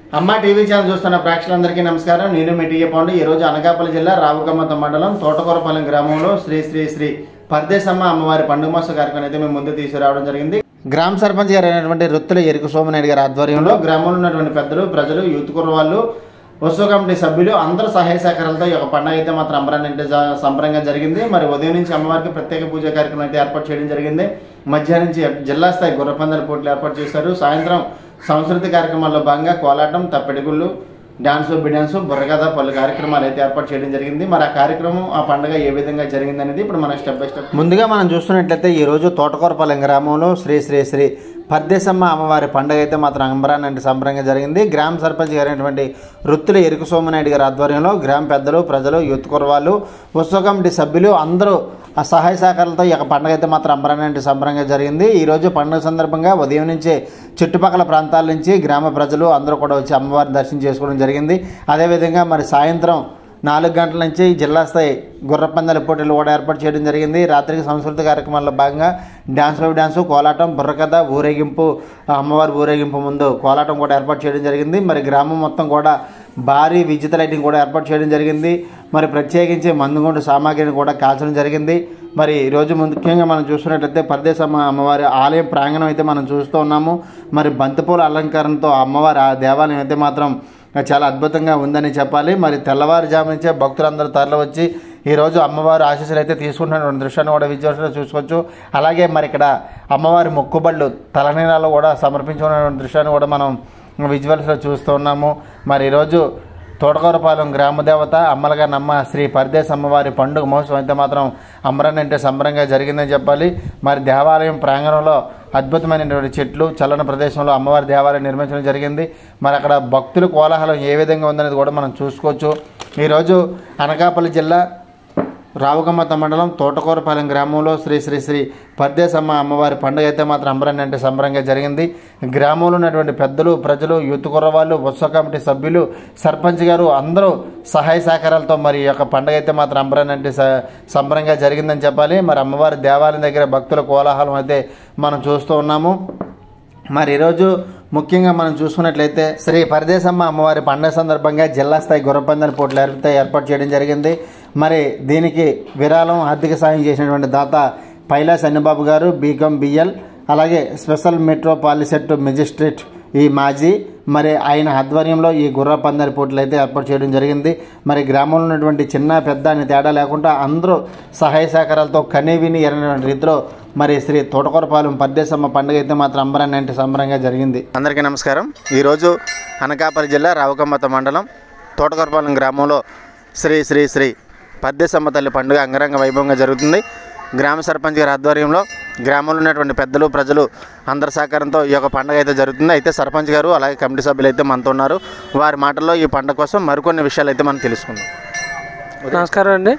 అమ్మ TV channel చూస్తున్న ప్రేక్షకులందరికీ నమస్కారం నేను మీ టీఏ పాండు ఈ రోజు అనకాపల్లి జిల్లా రావుకమ్మత మండలం తోటకూరపాలెం గ్రామంలో శ్రీ శ్రీ శ్రీ పర్దేశమ్మ అమ్మవారి పండుగ మోస కార్యక్రమం అయితే మేము ముందు తీసుకురావడం జరిగింది గ్రామ సర్పంచ్ గారు అయినటువంటి రుత్తుల ఎరుకు సోమనాయుడు గారి ఆధ్వర్యంలో గ్రామంలో ఉన్నటువంటి పెద్దలు ప్రజలు యూత్ కుర్రవాళ్ళు ఉత్సవ కమిటీ సభ్యులు అందరూ సహాయ సహకారాలతో ఈ యొక్క పండుగ అయితే మాత్రం అంబరాన్ని సంబరంగా జరిగింది మరి ఉదయం నుంచి అమ్మవారికి ప్రత్యేక పూజ కార్యక్రమం అయితే ఏర్పాటు చేయడం జరిగింది మధ్యాహ్నం నుంచి జిల్లా స్థాయి గుర్రపందాల పోటీలు ఏర్పాటు చేశారు సాయంత్రం సంస్కృతి కార్యక్రమాల్లో భాగంగా కోలాటం తప్పెడుగుళ్ళు డాన్స్ బిడాన్స్ బుర్రకథ పలు కార్యక్రమాలు అయితే ఏర్పాటు చేయడం జరిగింది మరి ఆ కార్యక్రమం ఆ పండుగ ఏ విధంగా జరిగింది అనేది ఇప్పుడు మనం స్టెప్ బై స్టెప్ ముందుగా మనం చూస్తున్నట్లయితే ఈ రోజు తోటకూరపాలెం గ్రామంలో శ్రీ శ్రీ శ్రీ పర్దేశమ్మ అమ్మవారి పండుగ అయితే మాత్రం అంబరాన్ అంటే సంబరంగా జరిగింది గ్రామ సర్పంచ్ గారైనటువంటి వృత్తుల ఎరుకు సోమనాయుడు గారి ఆధ్వర్యంలో గ్రామ పెద్దలు ప్రజలు యూత్ కుర్రవాళ్ళు ఉత్సవ కమిటీ సభ్యులు అందరూ ఆ సహాయ సహకారాలతో ఈ యొక్క పండుగ అయితే మాత్రం అంబరాన్ అంటే సంబరంగా జరిగింది ఈ రోజు పండుగ సందర్భంగా ఉదయం నుంచే చుట్టుపక్కల ప్రాంతాల నుంచి గ్రామ ప్రజలు అందరూ కూడా వచ్చి అమ్మవారిని దర్శనం చేసుకోవడం జరిగింది అదేవిధంగా మరి సాయంత్రం నాలుగు గంటల నుంచి జిల్లా స్థాయి గుర్రపందాల పోటీలు కూడా ఏర్పాటు చేయడం జరిగింది రాత్రికి సంస్కృతి కార్యక్రమాల్లో భాగంగా డ్యాన్స్ బై డ్యాన్స్ కోలాటం బుర్రకథ ఊరేగింపు అమ్మవారి ఊరేగింపు ముందు కోలాటం కూడా ఏర్పాటు చేయడం జరిగింది మరి గ్రామం మొత్తం కూడా భారీ విద్యుత్ లైటింగ్ కూడా ఏర్పాటు చేయడం జరిగింది మరి ప్రత్యేకించి మందుగుండు సామాగ్రిని కూడా కాల్చడం జరిగింది మరి ఈరోజు ముఖ్యంగా మనం చూస్తున్నట్లయితే పరదేశమ్మ అమ్మవారి ఆలయం ప్రాంగణం అయితే మనం చూస్తూ ఉన్నాము మరి బంతిపూల అలంకరణతో అమ్మవారి ఆ దేవాలయం అయితే మాత్రం చాలా అద్భుతంగా ఉందని చెప్పాలి మరి తెల్లవారుజాము నుంచే భక్తులందరూ తరలి వచ్చి ఈరోజు అమ్మవారి ఆశీస్సులు అయితే తీసుకుంటున్న దృశ్యాన్ని కూడా విజయోత్సవం చూసుకోవచ్చు అలాగే మరి ఇక్కడ అమ్మవారి మొక్కుబళ్ళు తలనీలాలు కూడా సమర్పించుకున్న దృశ్యాన్ని కూడా మనం విజువల్స్లో చూస్తూ ఉన్నాము మరి ఈరోజు తోటకూరపాలెం గ్రామదేవత అమ్మలుగా నమ్మ శ్రీ పరదేశ అమ్మవారి పండుగ మహోత్సవం అయితే మాత్రం అమరన్ అంటే సంబరంగా జరిగిందని చెప్పాలి మరి దేవాలయం ప్రాంగణంలో అద్భుతమైనటువంటి చెట్లు చల్లని ప్రదేశంలో అమ్మవారి దేవాలయం నిర్మించడం జరిగింది మరి అక్కడ భక్తుల కోలాహలం ఏ విధంగా ఉందనేది కూడా మనం చూసుకోవచ్చు ఈరోజు అనకాపల్లి జిల్లా రావుకమ్మత మండలం తోటకూరపాలెం గ్రామంలో శ్రీ శ్రీ శ్రీ పర్దేశమ్మ అమ్మవారి పండుగ అయితే మాత్రం అంబరాన్ని అంటే సంబరంగా జరిగింది గ్రామంలో ఉన్నటువంటి పెద్దలు ప్రజలు యూత్ కుర్రవాళ్ళు ఉత్సవ కమిటీ సభ్యులు సర్పంచ్ గారు అందరూ సహాయ సహకారాలతో మరి ఈ యొక్క పండుగ అయితే మాత్రం అంబరాన్ని అంటే స- సంబరంగా జరిగిందని చెప్పాలి మరి అమ్మవారి దేవాలయం దగ్గర భక్తుల కోలాహలం అయితే మనం చూస్తూ ఉన్నాము మరి ఈరోజు ముఖ్యంగా మనం చూసుకున్నట్లయితే శ్రీ పరదేశమ్మ అమ్మవారి పండుగ సందర్భంగా జిల్లా స్థాయి గుర్రపందాల పోటీలు ఏర్పాటు ఏర్పాటు చేయడం జరిగింది మరి దీనికి విరాళం ఆర్థిక సాయం చేసినటువంటి దాత పైలా సన్నిబాబు గారు బీకాం బిఎల్ అలాగే స్పెషల్ మెట్రో పాలిసెట్ మెజిస్ట్రేట్ ఈ మాజీ మరి ఆయన ఆధ్వర్యంలో ఈ గుర్ర పందారి పోటీలు అయితే ఏర్పాటు చేయడం జరిగింది మరి గ్రామంలో ఉన్నటువంటి చిన్న పెద్ద అని తేడా లేకుండా అందరూ సహాయ సహకారాలతో కనీ విని ఎరనటువంటి రీతిలో మరి శ్రీ తోటకూరపాలెం పద్దేశమ్మ పండుగ అయితే మాత్రం అంబరాన్ని అంటే సంబరంగా జరిగింది అందరికీ నమస్కారం ఈరోజు అనకాపల్లి జిల్లా రావుకమ్మత మండలం తోటకూరపాలెం గ్రామంలో శ్రీ శ్రీ శ్రీ పద్దేశమ్మ తల్లి పండుగ అంగరంగ వైభవంగా జరుగుతుంది గ్రామ సర్పంచ్ గారి ఆధ్వర్యంలో గ్రామంలో ఉన్నటువంటి పెద్దలు ప్రజలు అందరి సహకారంతో ఈ యొక్క పండుగ అయితే జరుగుతుంది అయితే సర్పంచ్ గారు అలాగే కమిటీ సభ్యులు అయితే మనతో ఉన్నారు వారి మాటల్లో ఈ పండుగ కోసం మరికొన్ని విషయాలు అయితే మనం తెలుసుకుందాం నమస్కారం అండి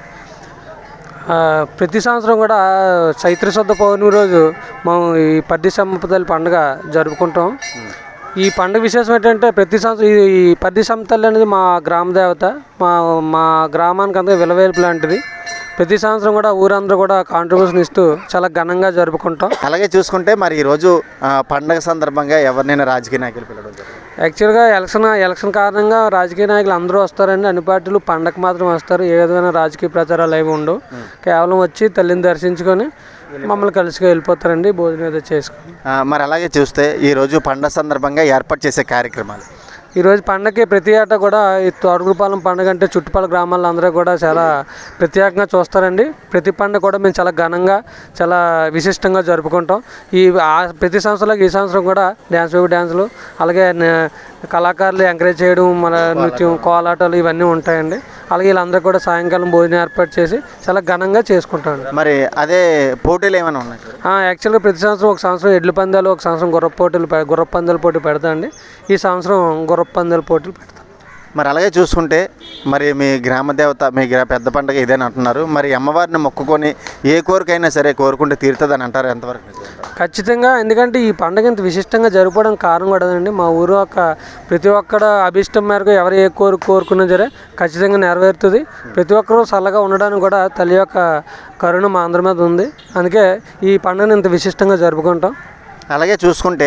ఆ, ప్రతి సంవత్సరం కూడా చైత్ర శుద్ధ పౌర్ణమి రోజు మనం ఈ పద్ది సంపదల పండుగ జరుపుకుంటాం ఈ పండుగ విశేషం ఏంటంటే ప్రతి సంవత్సరం ఈ ఈ పద్ది సంపదలు అనేది మా గ్రామ దేవత మా మా గ్రామానికి అంతా విలవేల్పు లాంటిది ప్రతి సంవత్సరం కూడా ఊరందరూ కూడా కాంట్రిబ్యూషన్ ఇస్తూ చాలా ఘనంగా జరుపుకుంటాం అలాగే చూసుకుంటే మరి ఈరోజు ఆ, పండగ సందర్భంగా ఎవరినైనా రాజకీయ నాయకులు పిలవడం జరిగింది యాక్చువల్గా ఎలక్షన్ ఎలక్షన్ కారణంగా రాజకీయ నాయకులు అందరూ వస్తారండి అన్ని పార్టీలు పండగ మాత్రం వస్తారు ఏ విధమైన రాజకీయ ప్రచారాలు ఏమి ఉండవు కేవలం వచ్చి తల్లిని దర్శించుకొని మమ్మల్ని కలిసి వెళ్ళిపోతారండి భోజనం ఏదో చేసుకొని ఆ, మరి అలాగే చూస్తే ఈరోజు పండగ సందర్భంగా ఏర్పాటు చేసే కార్యక్రమాలు ఈరోజు పండగకి ప్రతి ఏటా కూడా ఈ తోటగుపాలెం పండుగ అంటే చుట్టుపక్కల గ్రామాల్లో అందరూ కూడా చాలా ప్రత్యేకంగా చూస్తారండి ప్రతి పండుగ కూడా మేము చాలా ఘనంగా చాలా విశిష్టంగా జరుపుకుంటాం ఈ ఆ- ప్రతి సంవత్సరం ఈ సంవత్సరం కూడా డ్యాన్స్ బేబీ డ్యాన్సులు అలాగే న- కళాకారులు ఎంకరేజ్ చేయడం మన నృత్యం కోలాటాలు ఇవన్నీ ఉంటాయండి అలాగే వీళ్ళందరూ కూడా సాయంకాలం భోజనం ఏర్పాటు చేసి చాలా ఘనంగా చేసుకుంటాం మరి అదే పోటీలు ఏమైనా ఉన్నాయి యాక్చువల్గా ప్రతి సంవత్సరం ఒక సంవత్సరం ఎడ్ల పందాలు ఒక సంవత్సరం గుర్రపు పోటీలు పె- గుర్రపు పందాల పోటీ పెడతా అండి ఈ సంవత్సరం గుర్రపు పందాల పోటీలు పెడతాం మరి అలాగే చూసుకుంటే మరి మీ గ్రామ దేవత మీ గ్రా పెద్ద పండుగ ఇదేని అంటున్నారు మరి అమ్మవారిని మొక్కుకొని ఏ కోరికైనా సరే కోరుకుంటే తీరుతుందని అంటారు ఎంతవరకు నిజం? ఖచ్చితంగా ఎందుకంటే ఈ పండుగ ఇంత విశిష్టంగా జరుపుకోవడానికి కారణం కూడా అదండి మా ఊరు యొక్క ప్రతి ఒక్కడ అభిష్టం మేరకు ఎవరు ఏ కోరు కోరుకున్నా సరే ఖచ్చితంగా నెరవేరుతుంది ప్రతి ఒక్కరూ చల్లగా ఉండడానికి కూడా తల్లి యొక్క కరుణ మా అందరి మీద ఉంది అందుకే ఈ పండుగను ఇంత విశిష్టంగా జరుపుకుంటాం అలాగే చూసుకుంటే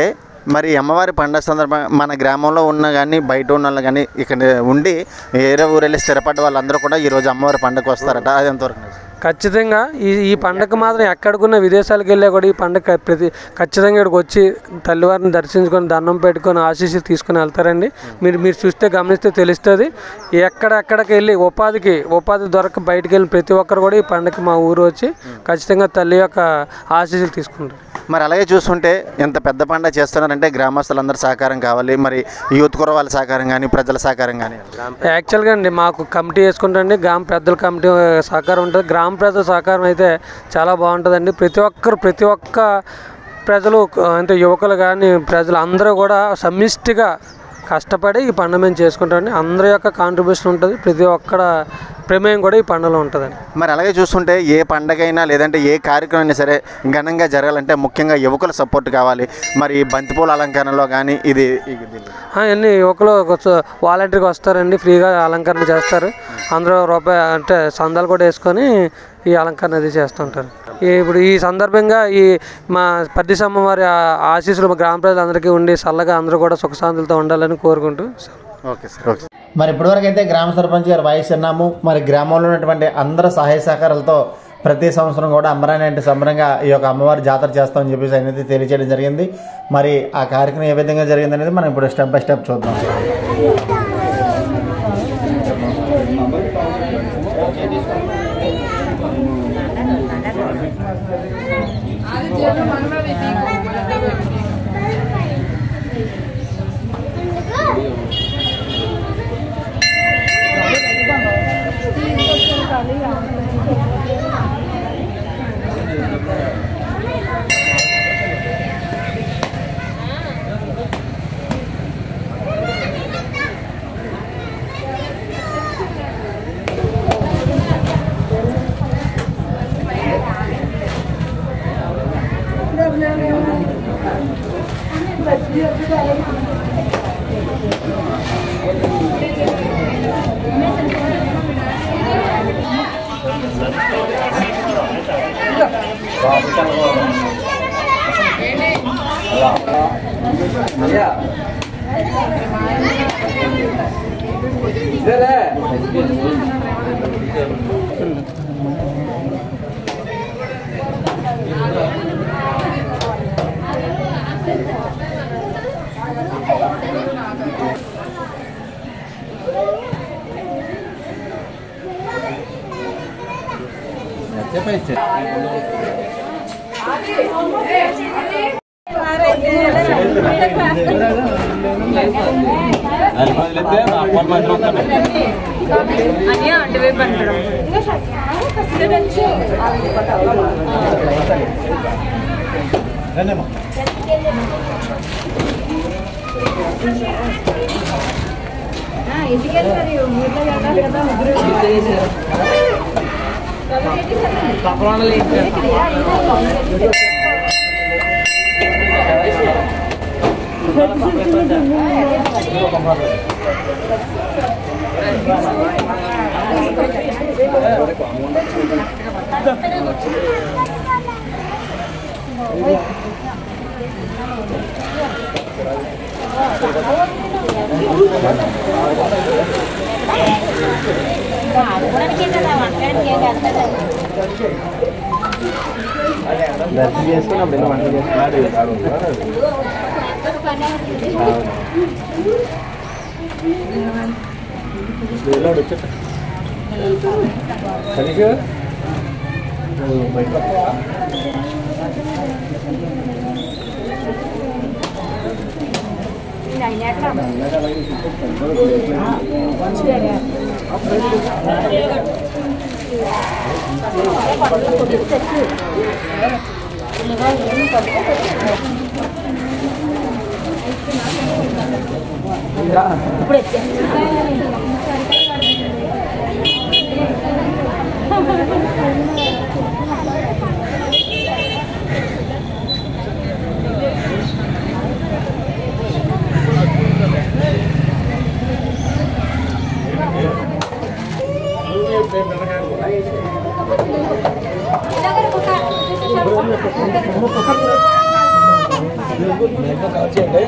మరి అమ్మవారి పండుగ సందర్భంగా మన గ్రామంలో ఉన్న కానీ బయట ఉన్న వాళ్ళు కానీ ఇక్కడ ఉండి వేరే ఊరు వెళ్ళి స్థిరపడ్డ వాళ్ళందరూ కూడా ఈరోజు అమ్మవారి పండుగకు వస్తారట అది ఎంతవరకు నిజం? ఖచ్చితంగా ఈ ఈ పండగ మాత్రం ఎక్కడికున్న విదేశాలకు వెళ్ళా కూడా ఈ పండగ ప్రతి ఖచ్చితంగా ఇక్కడికి వచ్చి తల్లివారిని దర్శించుకొని దండం పెట్టుకొని ఆశీస్సులు తీసుకొని వెళ్తారండి మీరు మీరు చూస్తే గమనిస్తే తెలుస్తుంది ఎక్కడెక్కడికి వెళ్ళి ఉపాధికి ఉపాధి దొరక బయటికి వెళ్ళిన ప్రతి ఒక్కరు కూడా ఈ పండగకి మా ఊరు వచ్చి ఖచ్చితంగా తల్లి యొక్క ఆశీస్సులు తీసుకుంటారు మరి అలాగే చూస్తుంటే ఎంత పెద్ద పండుగ చేస్తున్నారంటే గ్రామస్తులందరూ సహకారం కావాలి మరి యూత్ కుర వాళ్ళ సహకారం కానీ ప్రజల సహకారం కానీ యాక్చువల్గా అండి మాకు కమిటీ వేసుకుంటండి గ్రామ పెద్దల కమిటీ సహకారం ఉంటుంది గ్రామ ప్రజల సహకారం అయితే చాలా బాగుంటుందండి ప్రతి ఒక్కరు ప్రతి ఒక్క ప్రజలు అంటే యువకులు కానీ ప్రజలు అందరూ కూడా సమిష్టిగా కష్టపడి ఈ పండుగ మేము చేసుకుంటామండి అందరి యొక్క కాంట్రిబ్యూషన్ ఉంటుంది ప్రతి ఒక్కడ ప్రమేయం కూడా ఈ పండుగలో ఉంటుందండి మరి అలాగే చూస్తుంటే ఏ పండగ అయినా లేదంటే ఏ కార్యక్రమం అయినా సరే ఘనంగా జరగాలంటే ముఖ్యంగా యువకుల సపోర్ట్ కావాలి మరి బంతిపూల అలంకరణలో కానీ ఇది ఇది అన్ని యువకులు వాలంటీర్గా వస్తారండి ఫ్రీగా అలంకరణ చేస్తారు అందరూ రూపాయి అంటే సందాలు కూడా వేసుకొని ఈ అలంకరణ అది చేస్తుంటారు ఈ- ఇప్పుడు ఈ సందర్భంగా ఈ మా పద్దిసమ్మ వారి ఆ- ఆశీస్సులు మా గ్రామ ప్రజలందరికీ ఉండి చల్లగా అందరూ కూడా సుఖశాంతులతో ఉండాలని కోరుకుంటూ ఓకే సార్ ఓకే మరి ఇప్పటివరకు అయితే గ్రామ సర్పంచ్ గారు వాయిస్ విన్నాము మరి గ్రామంలో ఉన్నటువంటి అందరి సహాయ సహకారాలతో ప్రతి సంవత్సరం కూడా అమ్మరాని అంటే సంబరంగా ఈ యొక్క అమ్మవారి జాతర చేస్తామని చెప్పేసి అనేది తెలియజేయడం జరిగింది మరి ఆ కార్యక్రమం ఏ విధంగా జరిగింది అనేది మనం ఇప్పుడు స్టెప్ బై స్టెప్ చూద్దాం అనియా అటువైపు అంటాడు దర్శనం చేసుకున్నప్పుడు వంట చేసుకున్నారు ఇలాగ ఒక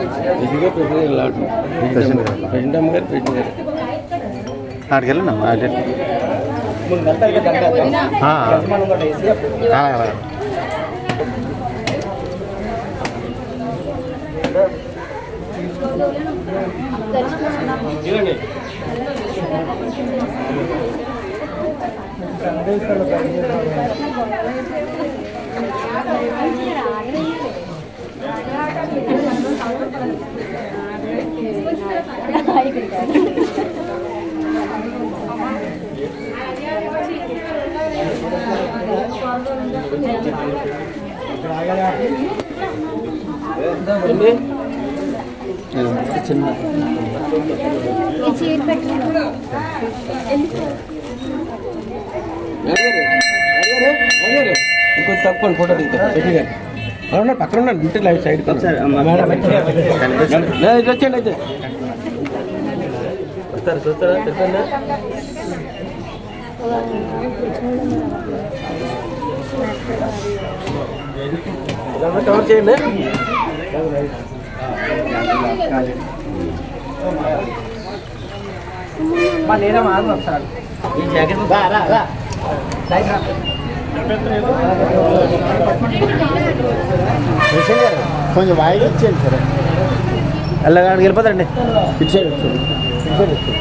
ఇదిగో ప్రెసిడెంట్ లాట్ ప్రెసిడెంట్ గారు. ప్రెసిడెంట్ అమ్మ గారు ప్రెసిడెంట్ గారు అక్కడికి వెళ్ళండి అదే ఆ. ఆ, అలాగే. ఇంకొంచెం తక్కువ ఫోటో దిగుతారు రెడ్డి గారు అవునా పక్కన ఉన్నాను ఇంటి లైఫ్ సైడ్ ఇటు వచ్చేయండి అయితే వస్తారు చూస్తారా చెప్పండి ఇదంతా కవర్ చేయండి ప్రెసిడెంట్ గారు కొంచెం వాయిదా ఇచ్చేయండి సరే వెళ్ళగానికి వెళ్ళిపోతారండి ఇటు సైడ్ వచ్చేయండి. ఇటు సైడ్ వచ్చేయండి.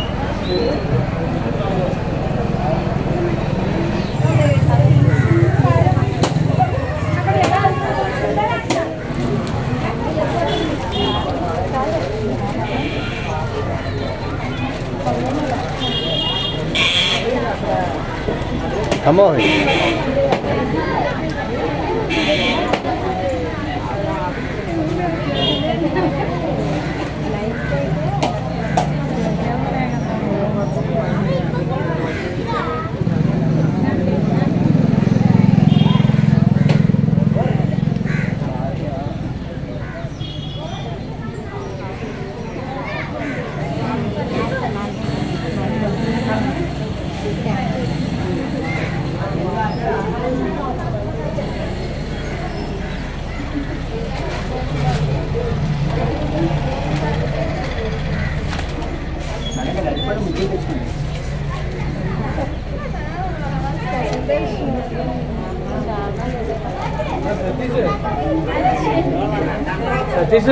అమ్మో సతీష్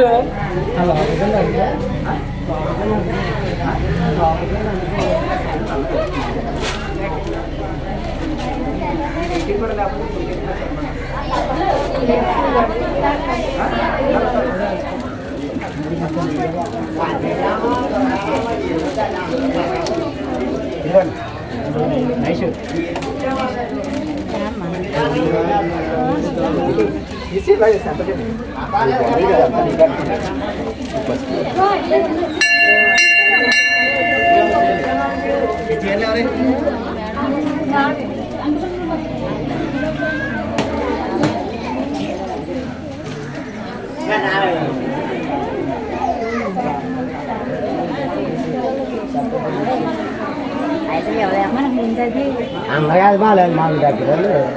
అందరికీ బాగాలేదు మా దగ్గర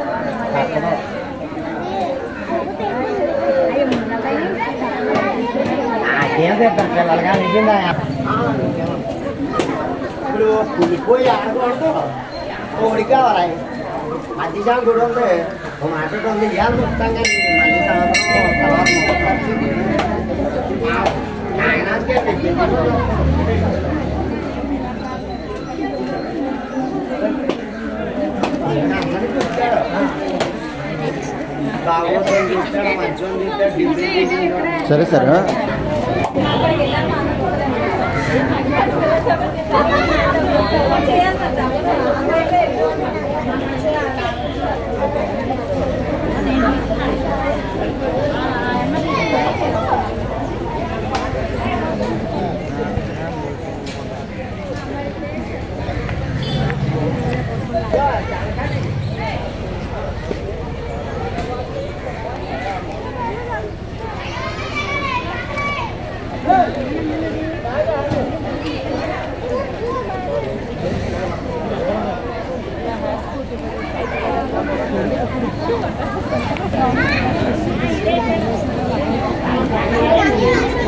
నాకేం చెప్పారు పిల్లలుగా నిజంగా ఇప్పుడు కూలిపోయి ఆడకూడదు కోడి కావాలి అతిశాం కూడా ఉంది ఒక మాట ఉంది ఏం చెప్తాం కానీ మళ్ళీ సంవత్సరం తర్వాత నాయనాకే సరే సరే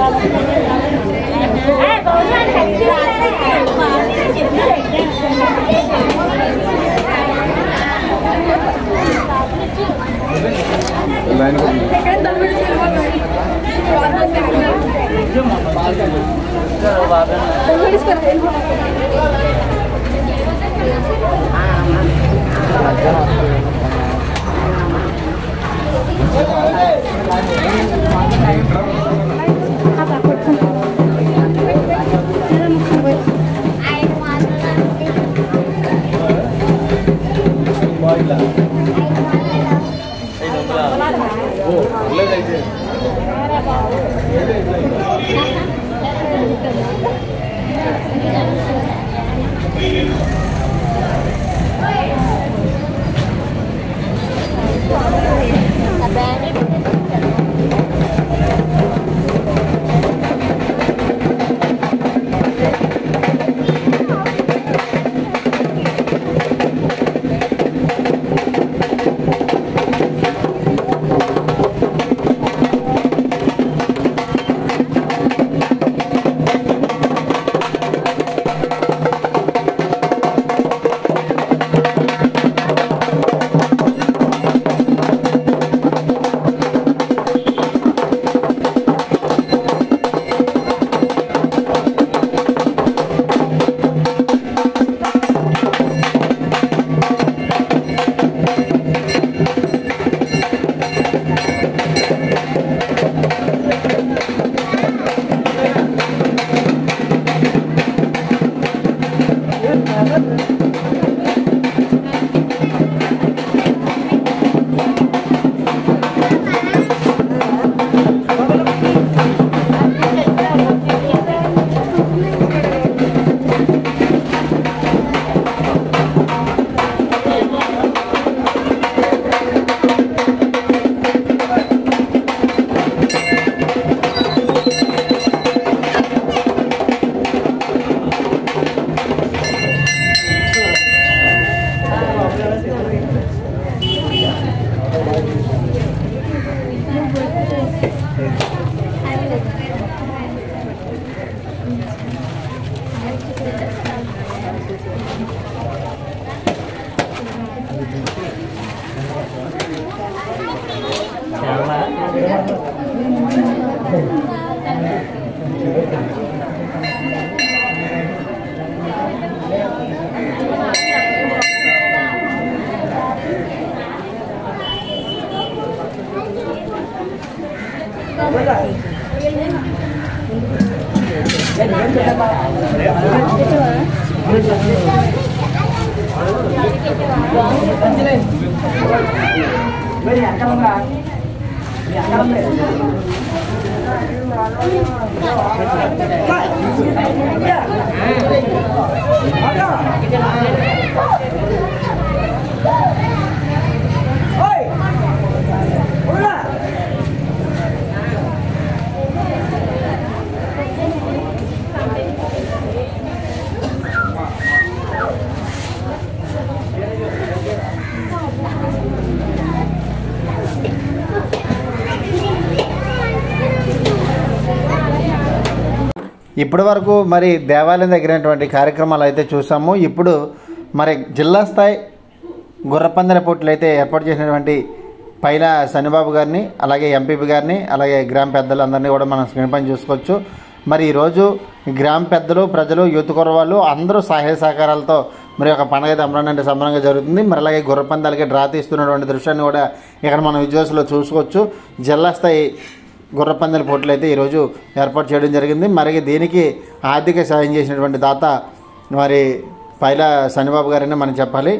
ఇప్పటి వరకు మరి దేవాలయం దగ్గరైనటువంటి కార్యక్రమాలు అయితే చూసాము ఇప్పుడు మరి జిల్లా స్థాయి గుర్రపందెల పోటీలు అయితే ఏర్పాటు చేసినటువంటి పైల శనిబాబు గారిని అలాగే ఎంపీపీ గారిని అలాగే గ్రామ పెద్దలందరినీ కూడా మనం స్క్రీన్ పైన చూసుకోవచ్చు మరి ఈరోజు ఈ గ్రామ పెద్దలు ప్రజలు యూత్ కుర్రవాళ్ళు అందరూ సహాయ సహకారాలతో మరి ఒక పండుగ అయితే అమరానంటే సంబరంగా జరుగుతుంది మరి అలాగే గుర్రపందాలకి డ్రా తీస్తున్నటువంటి దృశ్యాన్ని కూడా ఇక్కడ మనం విజువల్స్లో చూసుకోవచ్చు జిల్లా స్థాయి గుర్రపందాల పోటీలు అయితే ఈరోజు ఏర్పాటు చేయడం జరిగింది మరి దీనికి ఆర్థిక సాయం చేసినటువంటి దాత మరి పైల శనిబాబు గారని మనం చెప్పాలి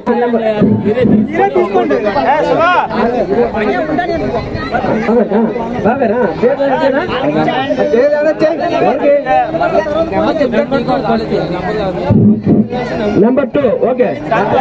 నెంబర్ టూ ఓకే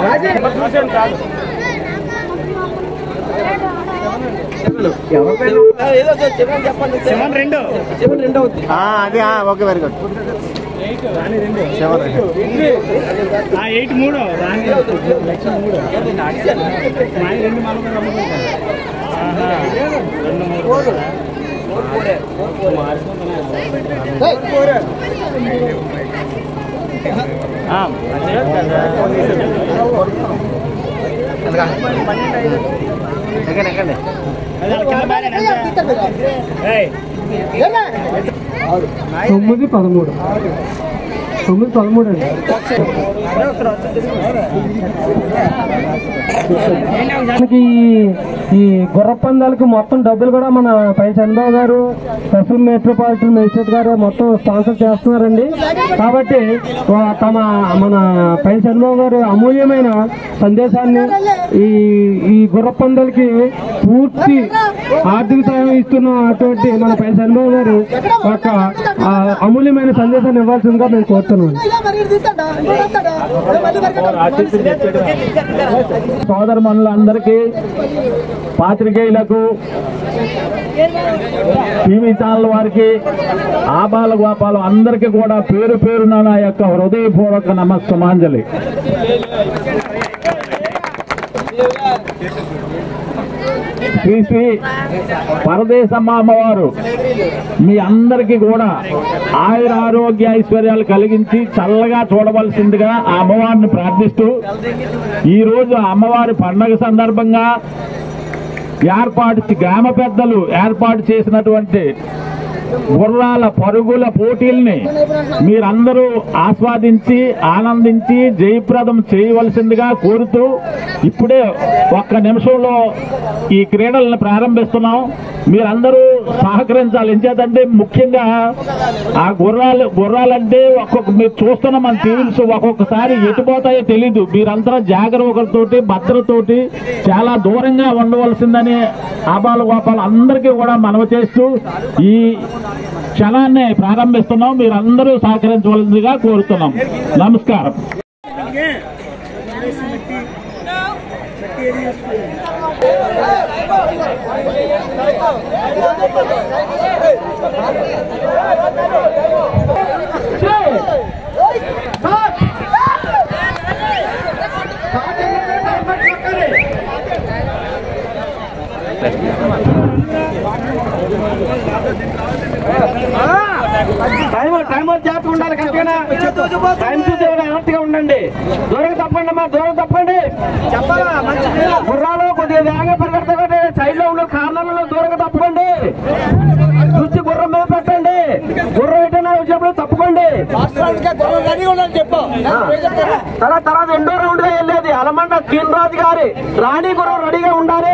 రెండు సెవెన్ రెండు అవుతుంది ఆ, అది ఆ, okay very good Sivan Reddy. Eight మూడు దాని లక్ష మూడు మా రెండు మనం రెండు మూడు తొమ్మిది పదమూడు తొమ్మిది పదమూడు అండి మనకి ఈ- ఈ గుర్ర పందాలకి మొత్తం డబ్బులు కూడా మన పై చంద్రబాబు గారు స్పెషల్ మెట్రోపాలిటన్ మేజిస్ట్రేట్ గారు మొత్తం స్పాన్సర్ చేస్తున్నారండి కాబట్టి వా- తమ మన పై చంద్రబాబు గారు అమూల్యమైన సందేశాన్ని ఈ ఈ గుర్ర పందాలకి పూర్తి ఆర్థిక సాయం ఇస్తున్న అటువంటి మన పై చంద్రబాబు గారు ఒక ఆ, అమూల్యమైన సందేశాన్ని ఇవ్వాల్సిందిగా మేము కోరుతున్నాం సోదర మనులందరికీ పాత్రికేయులకు టీవీ ఛానల్ వారికి ఆబాల గోపాలు అందరికీ కూడా పేరు పేరున నా యొక్క హృదయపూర్వక నమస్సమాంజలి శ్రీ శ్రీ పరదేశమ్మ అమ్మవారు మీ అందరికీ కూడా ఆయుర ఆరోగ్య ఐశ్వర్యాలు కలిగించి చల్లగా చూడవలసిందిగా ఆ అమ్మవారిని ప్రార్థిస్తూ ఈ రోజు అమ్మవారి పండగ సందర్భంగా ఏర్పాటు చే- గ్రామ పెద్దలు ఏర్పాటు చేసినటువంటి గుర్రాల పరుగుల పోటీల్ని మీరందరూ ఆస్వాదించి ఆనందించి జయప్రదం చేయవలసిందిగా కోరుతూ ఇప్పుడే ఒక్క నిమిషంలో ఈ క్రీడలను ప్రారంభిస్తున్నాం మీరందరూ సహకరించాలి ఎంచేతంటే ముఖ్యంగా ఆ గుర్రాలు గుర్రాలంటే ఒక్కొక్క మీరు చూస్తున్న మన టీవీస్ ఒక్కొక్కసారి ఎటుపోతాయో తెలీదు మీరంతా జాగ్రత్తతోటి భద్రతతోటి చాలా దూరంగా ఉండవలసిందని ఆబాల గోపాలు అందరికీ కూడా మనవి చేస్తూ ఈ క్షణాన్ని ప్రారంభిస్తున్నాం మీరందరూ సహకరించవలసిందిగా కోరుతున్నాం నమస్కారం టైం టైం జాగ్రత్తగా ఉండాలి కరెక్ట్గా టైం చూసి జాగ్రత్తగా ఉండండి దూరం తప్పండి అమ్మా దూరం తప్పండి చెప్పాలా గుర్రాలు కొద్దిగా వేగంగా పరిగెడతాకండి సైడ్ లో ఉన్న కార్నర్లలో దూరంగా తప్పకండి చూసి గుర్రం మీద పెట్టండి గుర్రం ఎటైనా వచ్చినప్పుడు తప్పుకోండి తర్వాత తర్వాత రెండో రౌండ్ గా వెళ్ళేది అలమండ శ్రీన్ రాజు గారి రాణి గుర్రం రెడీగా ఉండాలి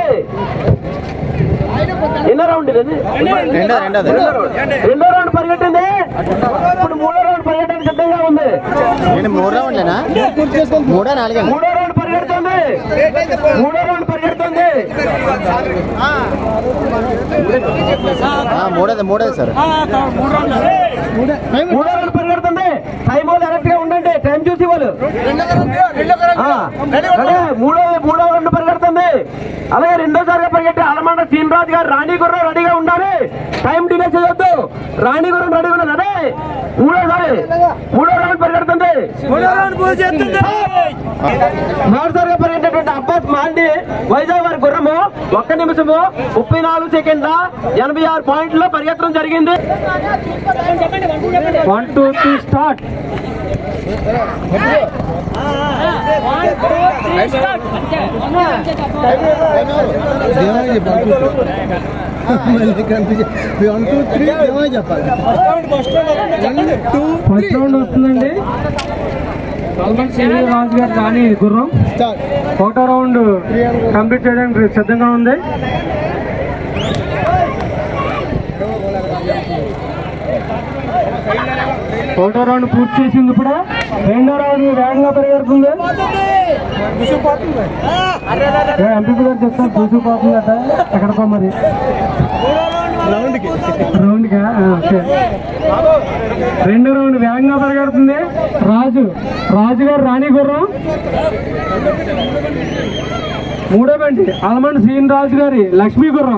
ఎన్నో రౌండ్ ఇది రెండో రెండోది రెండో రౌండ్ పరిగెట్టింది ఇప్పుడు మూడో రౌండ్ పరిగెట్టడానికి సిద్ధంగా ఉంది నేను మూడు రౌండ్లేనా మూడో నాలుగే మూడో రౌండ్ పరిగెడుతుంది మూడో రౌండ్ పరిగెడుతుంది మూడోది మూడోది సార్ మూడో రౌండ్ పరిగెడుతుంది టైం కరెక్ట్ గా ఉండండి టైం చూసి వాళ్ళు ఆ, అదే మూడో మూడో రౌండ్ పరిగెడుతుంది అలాగే రెండోసారిగా పరిగెట్టి అలమండ సీనరాజు గారు రాణి గుర్రం రెడీగా ఉండాలి టైం డిలే చేయొద్దు రాణి గుర్రం రెడీగా ఉన్నది అదే మూడోసారి మూడో రౌండ్ పరిగెడుతుంది మూడోసారిగా పరిగెట్టేటువంటి అబ్బాస్ మాండి వైజాగ్ వారి గుర్రము ఒక్క నిమిషము ముప్పై నాలుగు సెకండ్ల ఎనభై ఆరు పాయింట్లో పరిగెత్తడం జరిగింది one two three start first round వస్తుందండి కల్మన్ శ్రీనివాస్ రాజు గారు రాణి గుర్రం ఒకటో రౌండ్ కంప్లీట్ చేయడానికి సిద్ధంగా ఉంది ఒకటో రౌండ్ పూర్తి చేసింది ఇప్పుడు రెండో రౌండ్ వేగంగా పరిగెడుతుంది ఏ, ఎంపీ గారు చెప్తారు దూసుకుపోతుందట ఎక్కడికో మరి రౌండ్ కా ఓకే రెండో రౌండ్ వేగంగా పరిగెడుతుంది రాజు రాజు గారు రాణి గుర్రం మూడో బండి అలమండి శ్రీని రాజు గారి లక్ష్మీ గుర్రం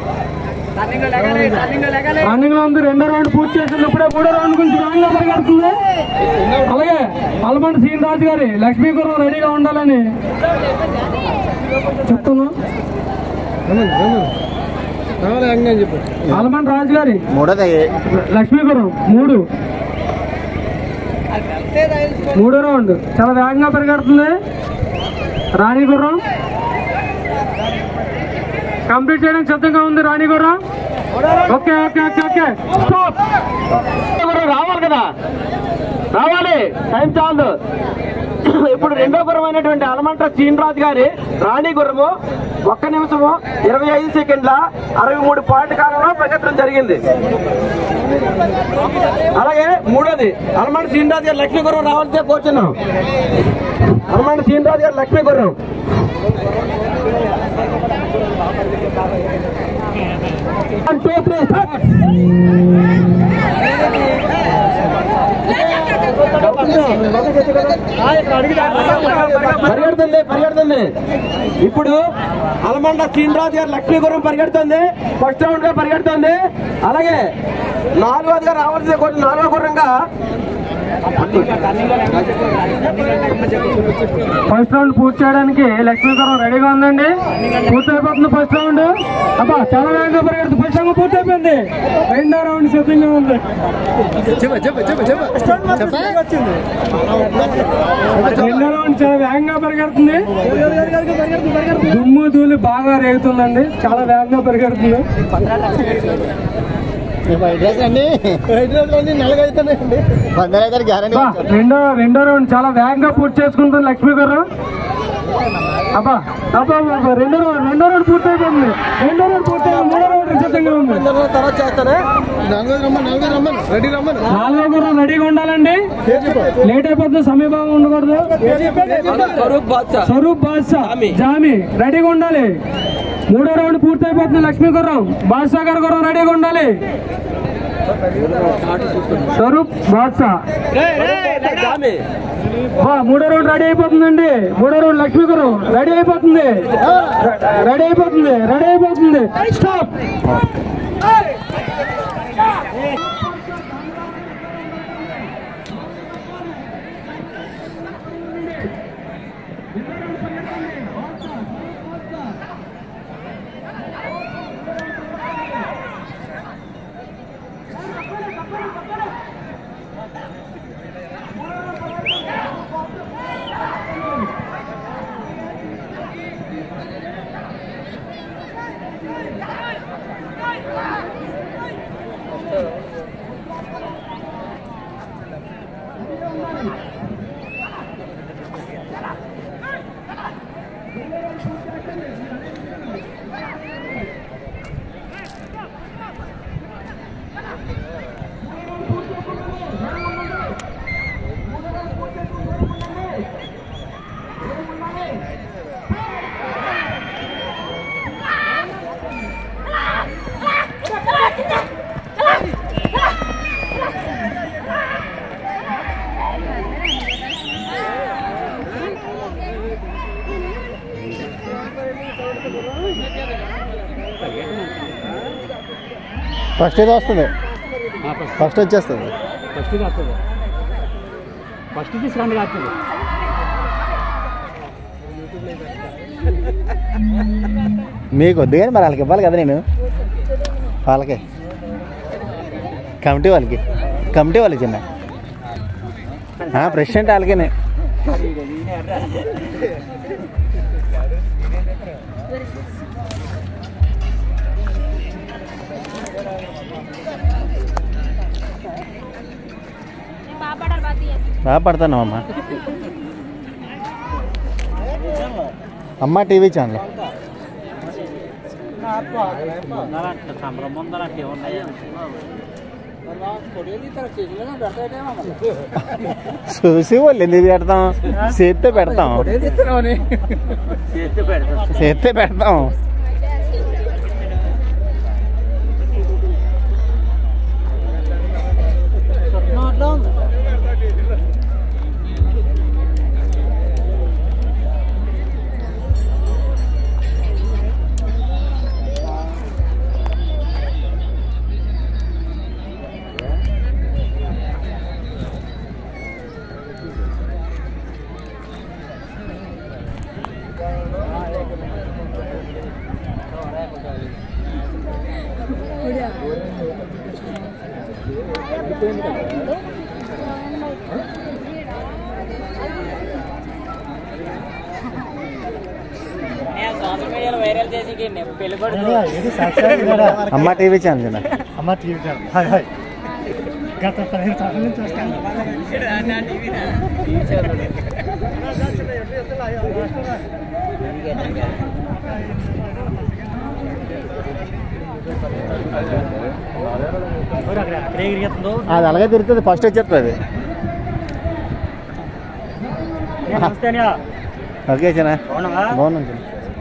రన్నింగ్ లో ఉంది రెండో రౌండ్ పూర్తి చేసినప్పుడే మూడో రౌండ్ గురించి వేగంగా పరిగెడుతుంది అలాగే అలమండి శ్రీని రాజు గారి లక్ష్మీ గుర్రం రెడీగా ఉండాలని చెప్తున్నా ఆలమండ రాజు గారి మూడోది లక్ష్మీపురం మూడు మూడో రౌండ్ చాలా వేగంగా పరిగెడుతుంది రాణిగుర్రం కంప్లీట్ చేయడానికి సిద్ధంగా ఉంది రాణిగుర్రం okay okay okay okay stop గుర్రం రావాలి కదా రావాలి టైం చాలు ఇప్పుడు రెండో గుర్రం అయినటువంటి అలమంట శ్రీనిరాజు గారి రాణి గుర్రము ఒక్క నిమిషము ఇరవై ఐదు సెకండ్ల అరవై మూడు పాయింట్ కాలంలో పరిగెత్తడం జరిగింది అలాగే మూడోది అలమంట శ్రీనిరాజు గారి లక్ష్మీ గుర్రం రావాల్సిందే కూర్చున్నాం అలమంట శ్రీనిరాజు గారి లక్ష్మీ గుర్రం One, two, three, start. పరిగెడుతుంది పరిగెడుతుంది ఇప్పుడు అలమండ శ్రీనిరాజు గారు లక్ష్మీపురం పరిగెడుతుంది ఫస్ట్ రౌండ్ గా పరిగెడుతుంది అలాగే నాలుగోదిగా రావాల్సిన కొంచెం నాలుగో గుర్రంగా ఫస్ట్ రౌండ్ పూర్తి చేయడానికి లక్ష్మీపురం రెడీగా ఉందండి పూర్తి అయిపోతుంది ఫస్ట్ రౌండ్ అబ్బా చాలా వేగంగా పరిగెడుతుంది ఫస్ట్ రౌండ్ పూర్తి అయిపోయింది రెండో రౌండ్ సిద్ధంగా ఉంది రెండో రౌండ్ చాలా వేగంగా పరిగెడుతుంది దుమ్ము ధూళి బాగా రేగుతుందండి చాలా వేగంగా పరిగెడుతుంది వైట్ రైస్ అండి వైట్ రైస్ అండి నల్లగైతేనండి పందరైతే గ్యారంటీ అబ్బా, రెండో రెండో రౌండ్ చాలా వేగంగా పూర్తి చేసుకుంటుంది లక్ష్మీ గారు అబ్బా అబ్బా అబ్బా, అబ్బా, రెండో రౌండ్ రెండో రౌండ్ పూర్తి అయిపోయింది రెండో రౌండ్ పూర్తి అయ్యింది మూడో రౌండ్ సిద్ధంగా ఉంది తర్వాత చేస్తానే నాలుగోది రమ్మని నాలుగోది రమ్మని రెడీ రమ్మని నాలుగో గుర్రం రెడీగా ఉండాలండి లేట్ అయిపోతుంది సమీపం ఉండకూడదు స్వరూప్ బాద్షా స్వరూప్ బాద్షా జామి. జామి రెడీగా ఉండాలి మూడో రౌండ్ పూర్తి అయిపోతుంది లక్ష్మీ గుర్రం బాద్షా గారి గుర్రం రెడీగా ఉండాలి స్వరూప్ బాద్షా జామి వా, మూడో రౌండ్ రెడీ అయిపోతుందండి మూడో రౌండ్ లక్ష్మీ గురం రెడీ అయిపోతుంది రెడీ అయిపోతుంది రెడీ అయిపోతుంది స్టాప్ ఫస్ట్ ఏదో వస్తుంది ఫస్ట్ వచ్చేస్తుంది ఫస్ట్ వస్తుంది ఫస్ట్ తీసుకురండి వస్తుంది మీకు వద్దు కానీ మరి వాళ్ళకి ఇవ్వాలి కదా నేను వాళ్ళకి కమిటీ వాళ్ళకి కమిటీ వాళ్ళకి చిన్న ఆ, ప్రెసిడెంట్ వాళ్ళకేనే బాగా పడతాను అమ్మ అమ్మ టీవీ ఛానల్ చూసి వాళ్ళు ఎందుకు పెడతాం చేస్తే పెడతాం చేస్తే పెడతాం Amma TV channel Amma TV channel hi hi గత పదిహేను సంవత్సరాల నుంచి వస్తాను అక్కడ అక్కడ ఎగిరిగెత్తుందో అది అలాగే తిరుగుతుంది ఫస్ట్ వచ్చేస్తుంది నమస్తే అనియా ఓకే చిన్న బాగున్నావా బాగున్నాను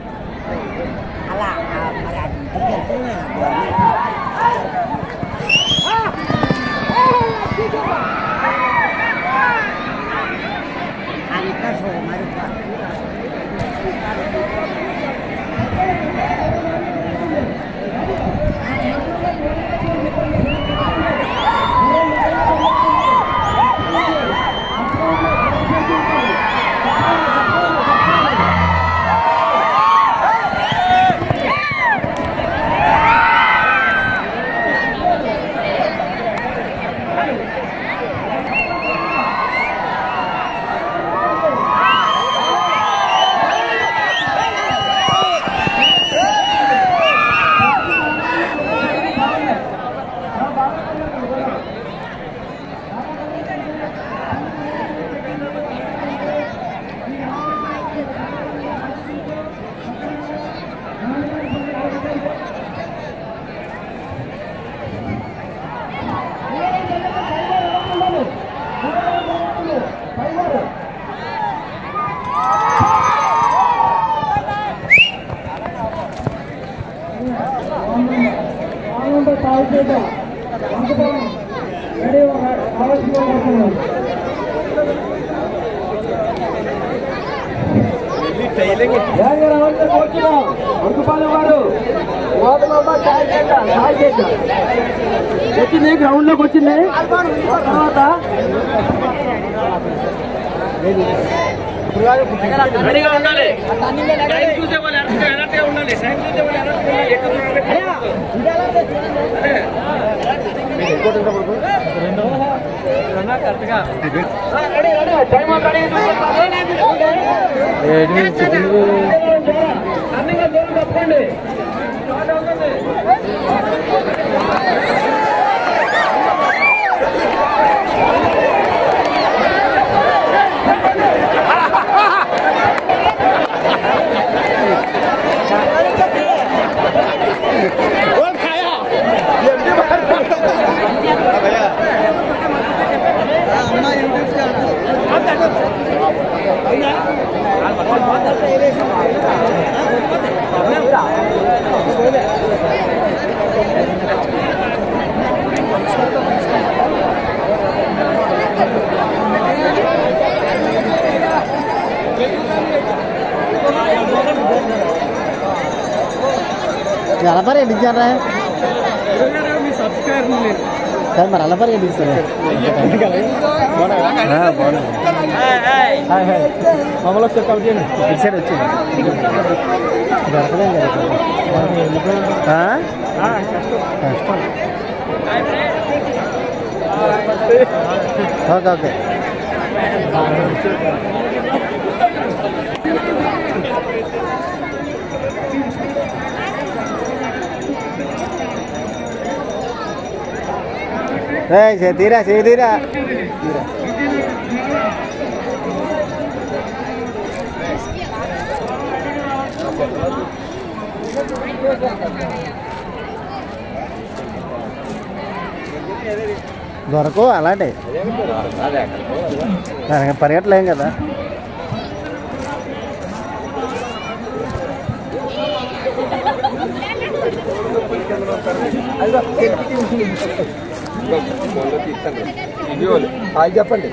అంకుపాలెం వారు వచ్చింది గ్రౌండ్ లోకి వచ్చింది తర్వాత రెడీగా ఉండాలి టైం చూసే వాళ్ళు ఎనర్జీ ఎనర్జీగా ఉండాలి టైం చూసే వాళ్ళు ఎనర్జీగా ready ready time ready running దూరం తప్పండి అలపరి ఎడిచారా సార్ మరి అలపరి ఎడిస్తారు మమ్మల్ని ఒకసారి కాల్ చేయండి ఇటు సైడ్ వచ్చింది దొరకలేదు కదా. ఆ? కష్టం ఓకే ఓకే ఏయ్, చే- తీరా చేయి తీరా దొరకవు అలాంటి దానికి పరిగెట్టలేం కదా చెప్పండి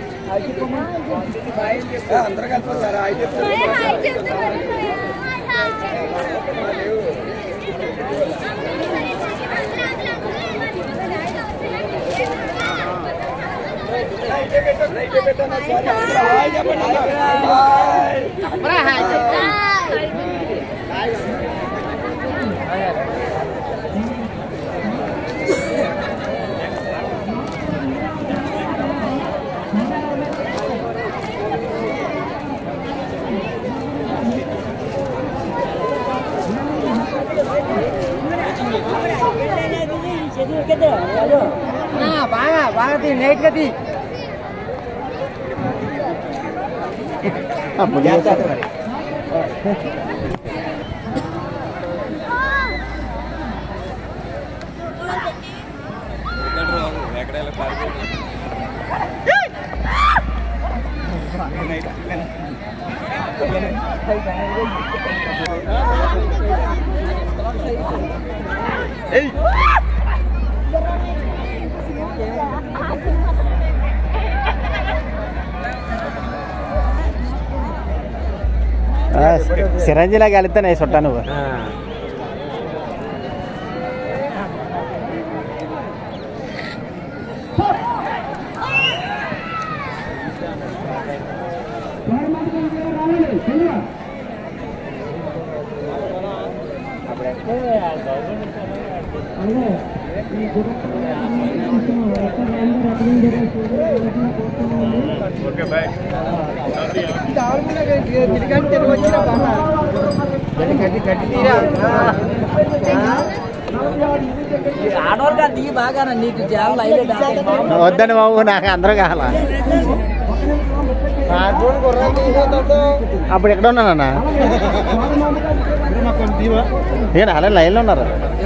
ఆ, ముందు చేస్తారు. ఆ, సిరంజిలా కలిస్తేనే చుట్టా నువ్వు ఆడవాళ్ళకి దిగి బాగా నీకు చాలా హైలైట్ వద్దని బాబు నాకు అందరూ కావాల అప్పుడు ఎక్కడ ఉన్నానన్నా నేను అలా లైన్లో ఉన్నారు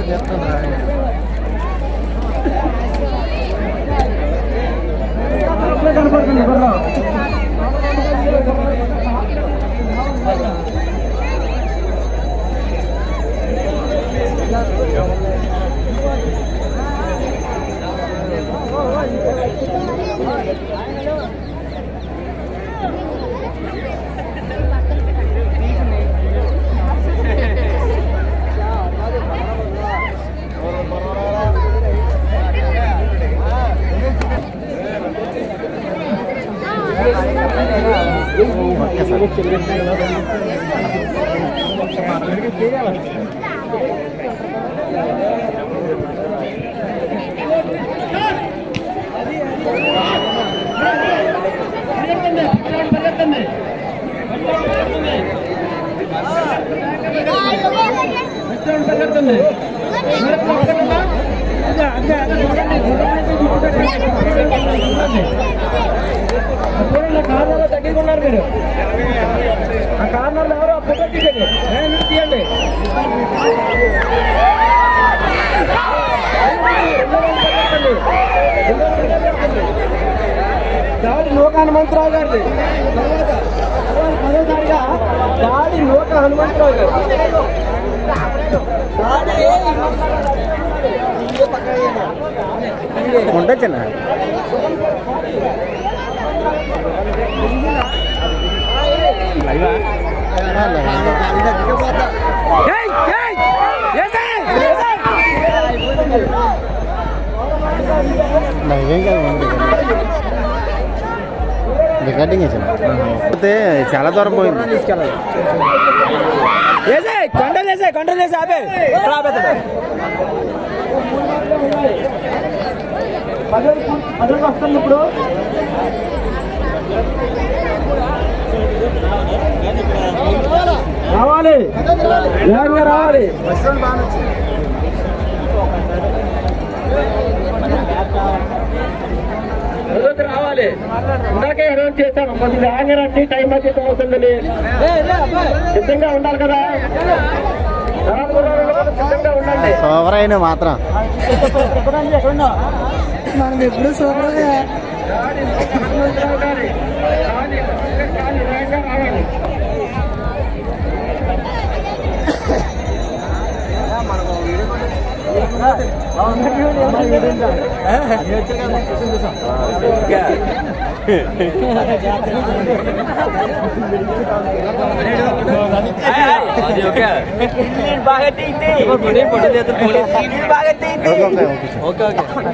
కార్నర్లో తగ్గికున్నారు మీరు ఆ కార్నర్లో ఎవరో ఫోటో తీయండి తీయండి దాడి నూక హనుమంతరావు గారిది తర్వాత తర్వాత పదోసారిగా దాడి నూక హనుమంతరావు గారు ఉంటా చిన్న ఇవేం కాదు రికార్డింగ్ చేసాను అయితే చాలా దూరం పోయింది కంట్రోల్ చేసే కంట్రోల్ చేసి ఆపే పదవికి వస్తుంది ఇప్పుడు రావాలి వేగంగా రావాలి రోజు రావాలి ఇందాకే అనౌన్స్ చేశాను కొద్ది వేగంగా రండి టైం అధ్యత అవుతుందని సిద్ధంగా ఉండాలి కదా తర్వాత కూడా సిద్ధంగా ఉండండి సూపర్ అయిన మాత్రం మనం ఎప్పుడు సూపర్ బాగా తీయండి బాగా తీయండి ఓకే ఓకే ఓకే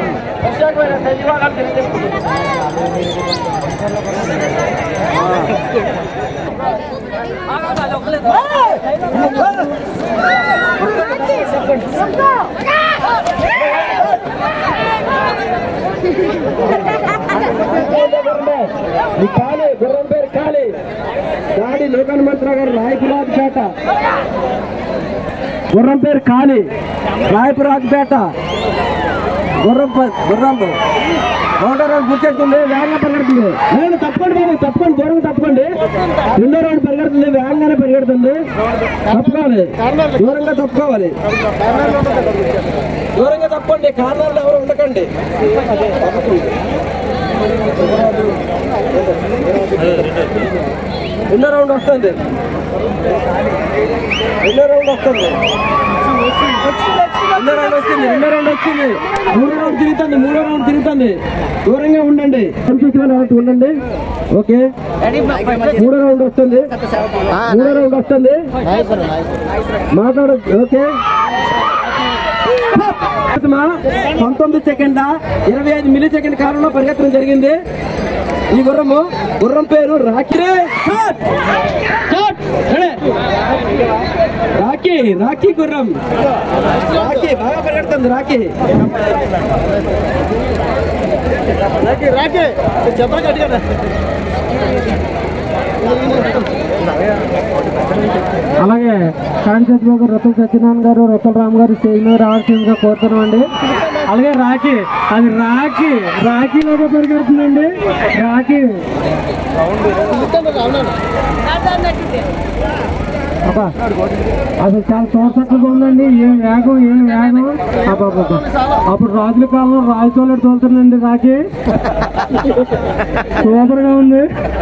ధన్యవాదాలు ఈ కాళీ గుర్రం పేరు కాళీ గాడి లోకహనుమంతరావు గారు రాయపురాజపేట గుర్రం పేరు కాళీ రాయపురాజపేట గుర్రం ప- గుర్రం ఒకటో రౌండ్ గుర్తెడుతుంది వేగంగా పరిగెడుతుంది లేదు తప్పండి బాబు తప్పండి దూరం తప్పండి రెండో రౌండ్ పరిగెడుతుంది వేగంగానే పరిగెడుతుంది తప్పుకోవాలి దూరంగా తప్పుకోవాలి దూరంగా తప్పండి కార్నర్లు ఎవరు ఉండకండి రెండో రౌండ్ వస్తుంది రెండో రౌండ్ వస్తుంది రెండో రౌండ్ వచ్చింది రెండో రౌండ్ వచ్చింది మూడో రౌండ్ తిరుగుతుంది మూడో రౌండ్ తిరుగుతుంది దూరంగా ఉండండి చూసిన అన్నట్టు ఉండండి ఓకే మూడో రౌండ్ వస్తుంది మూడో రౌండ్ వస్తుంది మాట్లాడ ఓకే మా పంతొమ్మిది సెకండ్ ఇరవై ఐదు మిల్లీ సెకండ్ కాలంలో పరిగెత్తడం జరిగింది ఈ గుర్రము గుర్రం పేరు Rocky start! Start! Ready? Rocky Rocky గుర్రం రాకీ బాగా పరిగెడుతుంది రాకీ అలాగే కాంచేతి బాబు రతన్ సత్యనారాయణ గారు రతన్ రామ్ గారు స్టేజ్ మీద రావాల్సిందిగా కోరుతున్నాం అండి అలాగే రాఖీ అది రాఖీ రాఖీలోకి పరిగెడుతుందండి రాఖీ అబ్బా, అసలు చాలా చూసట్టుగా ఉందండి ఏం వేగం ఏం వేగం అబ్బా, అబ్బా, అబ్బా. అప్పుడు రాజుల కాలంలో రాజుతోలెట్ తోలుతుందండి రాఖీ సూపర్ గా ఉంది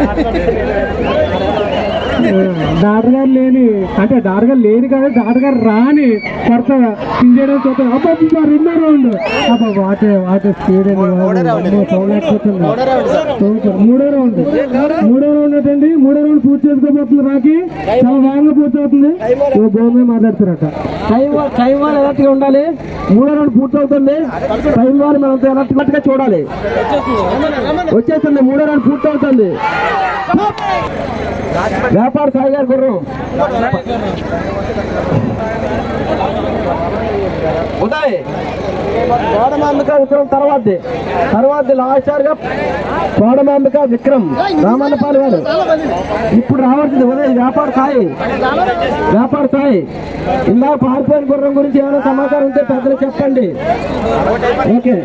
డాక్టర్ గారు లేని అంటే డాక్టర్ గారు లేని కాదు డాక్టర్ గారు రాని కొరత పింజేయడం చూస్తాం అబ్బా అబ్బా, రెండో రౌండ్ అబ్బా వాటే వాటే స్పీడ్ సౌండ్ లేకపోతుంది సూపర్ మూడో రౌండ్ మూడో రౌండ్ ఏంటండి మూడో రౌండ్ పూర్తి చేసుకోబోతుంది రాకి చాలా వేగంగా పూర్తి అవుతుంది ఓ బాగుంది మాట్లాడుతున్నట్ట టైం వా- టైం వాళ్ళు ఎలర్ట్ గా ఉండాలి మూడో రౌండ్ పూర్తి అవుతుంది టైం వాళ్ళు మనం ఎలర్ట్ గా చూడాలి వచ్చేస్తుంది మూడో రౌండ్ పూర్తి అవుతుంది వ్యాపార సాయి గారు గుర్రం ఉదయ్ కోడమాంబిక విక్రమ్ తర్వాత తర్వాత లాస్ట్ గా కోడమాంబిక విక్రమ్ రామన్నపాలి వాడు ఇప్పుడు రావాల్సింది ఉదయ్ వ్యాపార సాయి వ్యాపార సాయి ఇందాక పారిపోయిన గుర్రం గురించి ఏమైనా సమాచారం ఉంటే పెద్దలు చెప్పండి ఓకే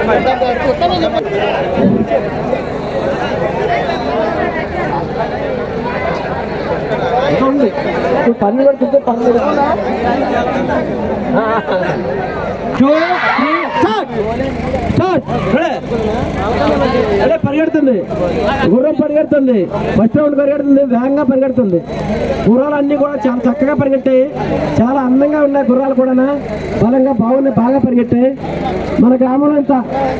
ఇంకా ఉంది ఇప్పుడు పన్ను పెడుతుంటే పన్ను టూ త్రీ స్టార్ట్ స్టార్ట్ అదే పరిగెడుతుంది గుర్రం పరిగెడుతుంది ఫస్ట్ రౌండ్ పరిగెడుతుంది వేగంగా పరిగెడుతుంది గుర్రాలు అన్ని కూడా చాలా చక్కగా పరిగెట్టాయి చాలా అందంగా ఉన్నాయి గుర్రాలు కూడా బలంగా బాగున్నాయి బాగా పరిగెట్టాయి మన గ్రామంలో ఇంత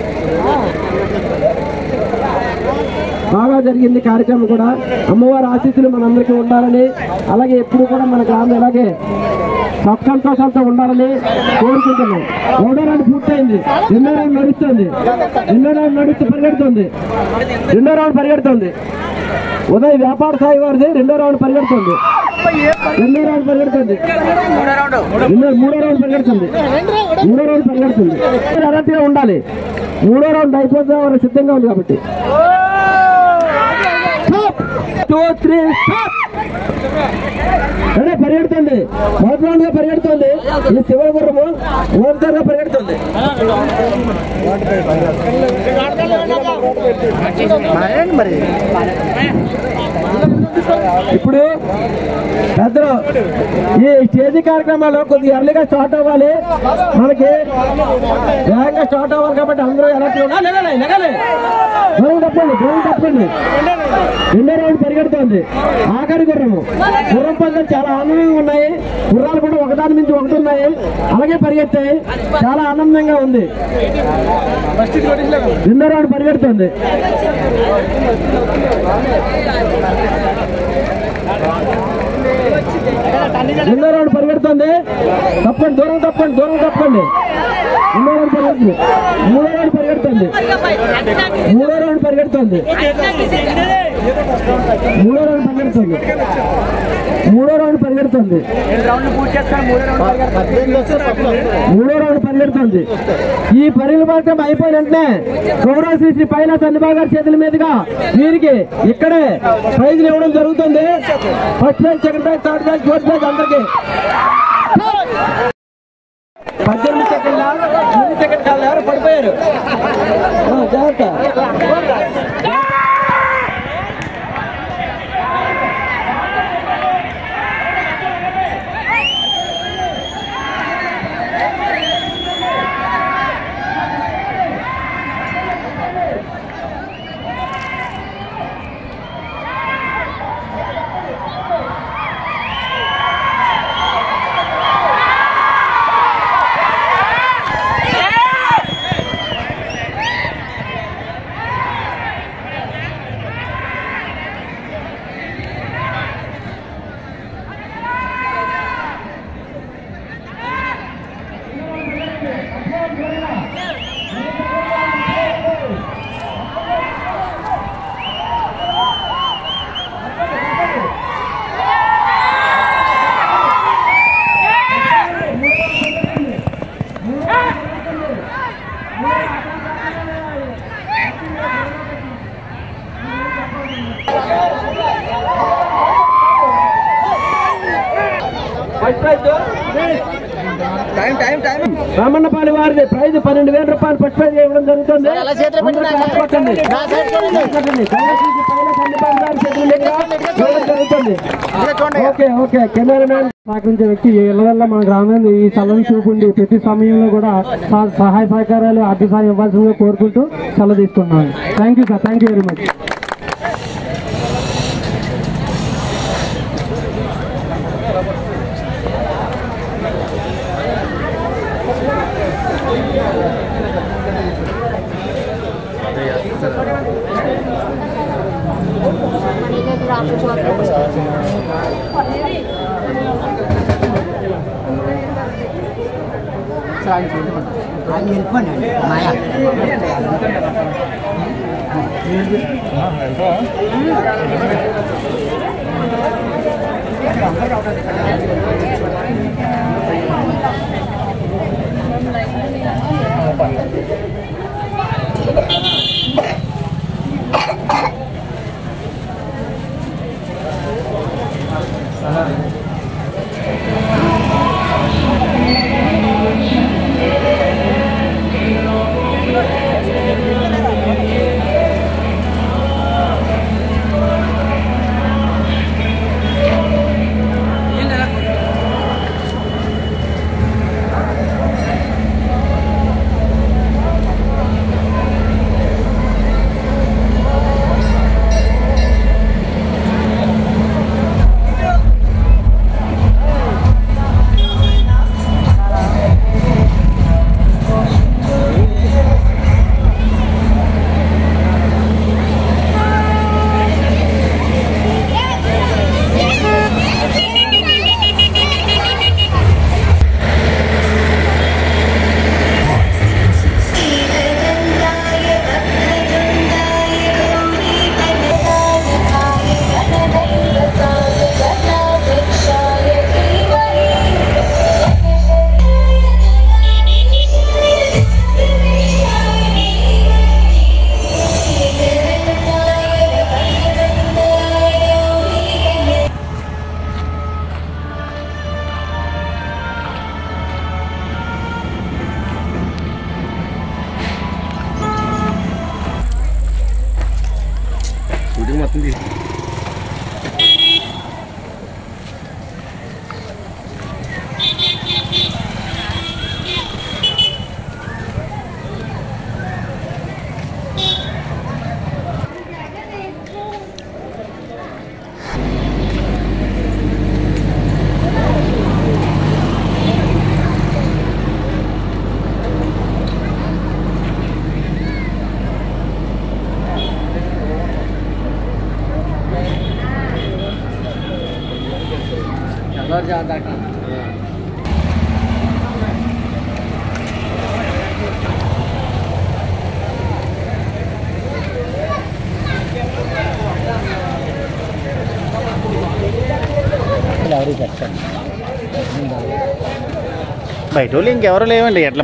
బాగా జరిగింది కార్యక్రమం కూడా అమ్మవారి ఆశీస్సులు మనందరికీ ఉండాలని అలాగే ఎప్పుడు కూడా మన గ్రామం ఇలాగే సబ్ సంతోషాలతో ఉండాలని కోరుకుంటున్నాం రెండో రౌండ్ పూర్తయింది రెండో రౌండ్ నడుస్తుంది రెండో రౌండ్ నడుస్తూ పరిగెడుతుంది రెండో రౌండ్ పరిగెడుతుంది ఉదయ్ వ్యాపార స్థాయి వారిది రెండో రౌండ్ పరిగెడుతుంది రెండో రౌండ్ పరిగెడుతుంది రెండో మూడో రౌండ్ పరిగెడుతుంది మూడో రౌండ్ పరిగెడుతుంది అలర్ట్ గా ఉండాలి మూడో రౌండ్ అయిపోతే వారు సిద్ధంగా ఉంది కాబట్టి టూ త్రీ అదే పరిగెడుతుంది మొదటి రౌండ్ గా పరిగెడుతుంది ఇది శివ గుర్రము మొదటిసారిగా పరిగెడుతుంది ఇప్పుడు పెద్దలు ఈ స్టేజీ కార్యక్రమాలు కొద్దిగా ఎర్లీగా స్టార్ట్ అవ్వాలి మనకి వేగంగా స్టార్ట్ అవ్వాలి కాబట్టి అందరూ ఎలా లెగాలి దూరం తప్పండి దూరం తప్పండి రెండో రౌండ్ పరిగెడుతోంది ఆఖరి గుర్రము గుర్రం పందులు చాలా ఆనందంగా ఉన్నాయి గుర్రాలు కూడా ఒకదాని నుంచి ఒకటి ఉన్నాయి అలాగే పరిగెత్తాయి చాలా ఆనందంగా ఉంది రెండో రౌండ్ పరిగెడుతోంది రెండో రౌండ్ పరిగెడుతుంది తప్పండి దూరం తప్పండి దూరం తప్పండి రెండో రౌండ్ పరిగెడుతుంది మూడో రౌండ్ పరిగెడుతుంది మూడో రౌండ్ పరిగెడుతుంది మూడో రౌండ్ పరిగెడుతుంది మూడో రౌండ్ పరిగెడుతుంది పద్దెనిమిది వస్తే పక్కన మూడో రౌండ్ పరిగెడుతుంది ఈ పరుగుల మార్గం అయిపోయిన వెంటనే గౌరవ శ్రీ శ్రీ పైన చంద్రబాబు గారి చేతుల మీదుగా వీరికి ఇక్కడే ప్రైజులు ఇవ్వడం జరుగుతుంది first prize second prize third prize fourth prize అందరికి పద్దెనిమిది సెకండ్ ఎనిమిది సెకండ్ కాదు ఎవరు పడిపోయారు ఆ, జాగ్రత్త ఫస్ట్ ప్రైజ్ రామన్నపాలి వారిది ప్రైజ్ పన్నెండు వేల రూపాయలు ఫస్ట్ ప్రైజ్ ఇవ్వడం జరుగుతుంది అందరూ కష్టపడండి. కష్టపడండి. దయచేసి పైన చంద్రబాబు గారి చేతుల మీదుగా ఇవ్వడం జరుగుతుంది ఓకే ఓకే కెమెరామెన్ సహకరించే వ్యక్తి ఇళ్ళవల్ల మన గ్రామం ఈ స్థలం చూపుండి ప్రతి సమయంలో కూడా సహ- సహాయ సహకారాలు ఆర్థిక సాయం ఇవ్వాల్సిందిగా కోరుకుంటూ సెలవు తీసుకుంటున్నాను thank you sir thank you very much ఎవరు పెట్టారు బయట వాళ్ళు ఇంకెవరు లేవండి ఎట్లా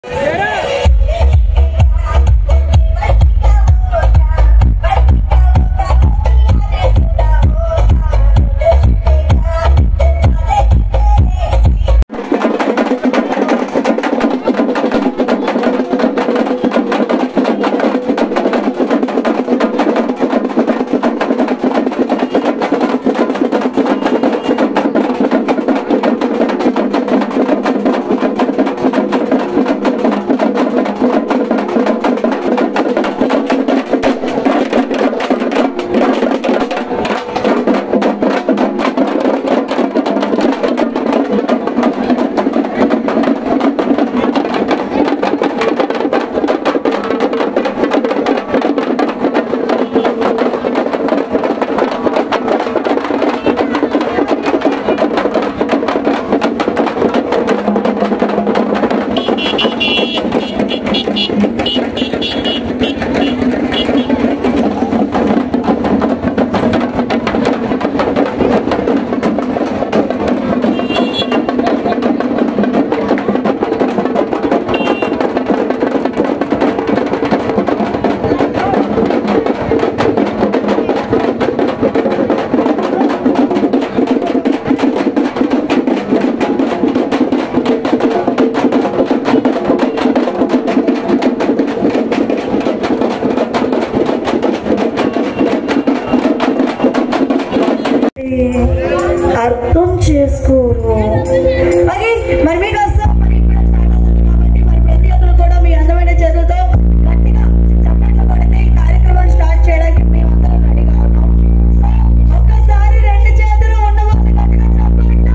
అర్థం చేసుకోరు మరి మరి మీకు వస్తాం మరి ఇప్పుడు స్టార్ట్ అవుతుంది కాబట్టి మరి ప్రతి ఒక్కరు కూడా మీ అందమైన చేతులతో గట్టిగా చప్పట్లు కొడితే ఈ కార్యక్రమాన్ని స్టార్ట్ చేయడానికి మేము అందరం రెడీగా ఉన్నాం సో ఒక్కసారి రెండు చేతులు ఉన్న వాళ్ళు గట్టిగా చప్పట్లు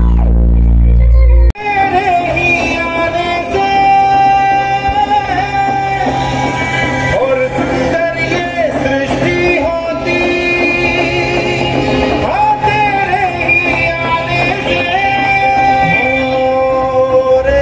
और सुंदर ये सृष्टि होती हाँ तेरे ही आने से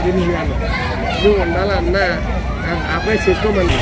నువ్వు ఉండాలన్నా అబ్బాయి చేసుకోమని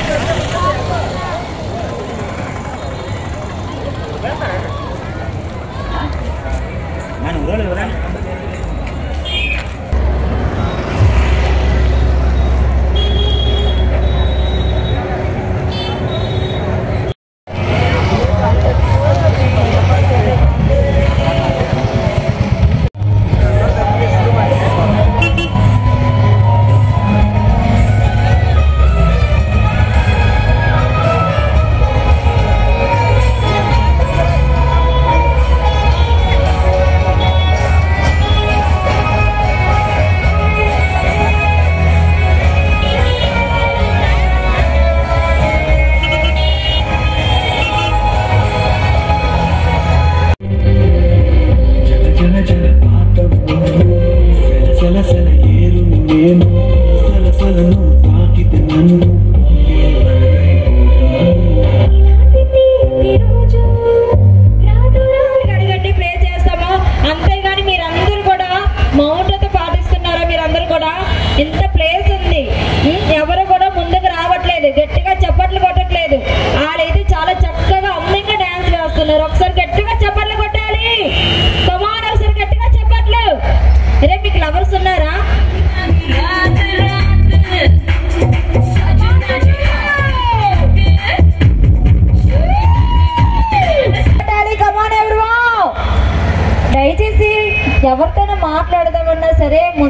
జల జల పాటము సల సల సల ఏరు నేను సల సలను తాకితే నన్ను ఒకే అడగండి ప్రే చేస్తాము అంతేగాని మీరందరూ కూడా మౌనత పాటిస్తున్నారా మీరందరూ కూడా ఇంత ప్లేస్ ఉంది ఉం? ఎవరు కూడా ముందుకు రావట్లేదు గట్టిగా చప్పట్లు కొట్టట్లేదు వాళ్ళైతే చాలా చక్కగా అందంగా డాన్స్ వేస్తున్నారు ఒకసారి గట్టిగా చప్పట్లు కొట్టాలి కమాన్ ఒకసారి గట్టిగా చప్పట్లు అరే మీకు లవర్స్ ఉన్నారా కొట్టాలి కమాన్ ఎవరు దయచేసి ఎవరితోనో మాట్లాడదామన్నా సరే ముందు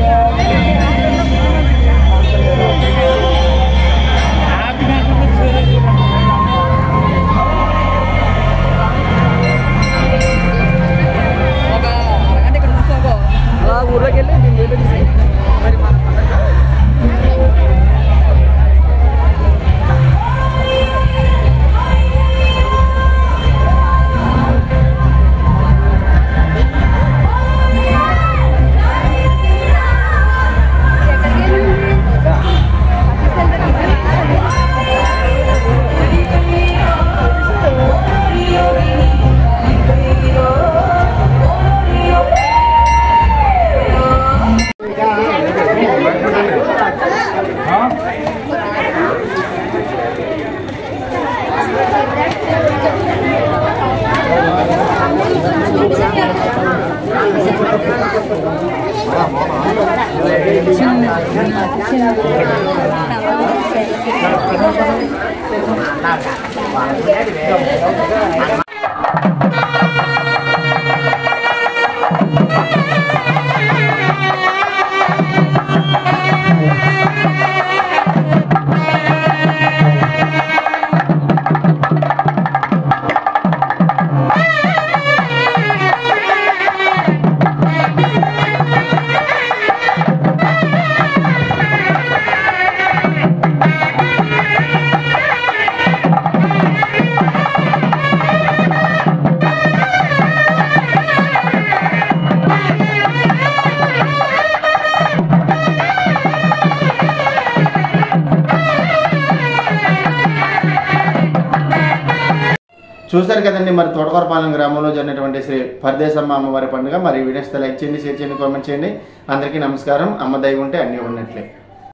అలా ఊర్లోకి వెళ్ళి నేను నిలబెట్టేసి మరి మన చూశారు కదండి మరి తోటకూరపాలెం గ్రామంలో జరిగినటువంటి శ్రీ పరదేశమ్మ అమ్మవారి పండుగ మరి వీడియోస్ లైక్ చేయండి షేర్ చేయండి కామెంట్ చేయండి అందరికీ నమస్కారం అమ్మ దయ ఉంటే అన్నీ ఉన్నట్లే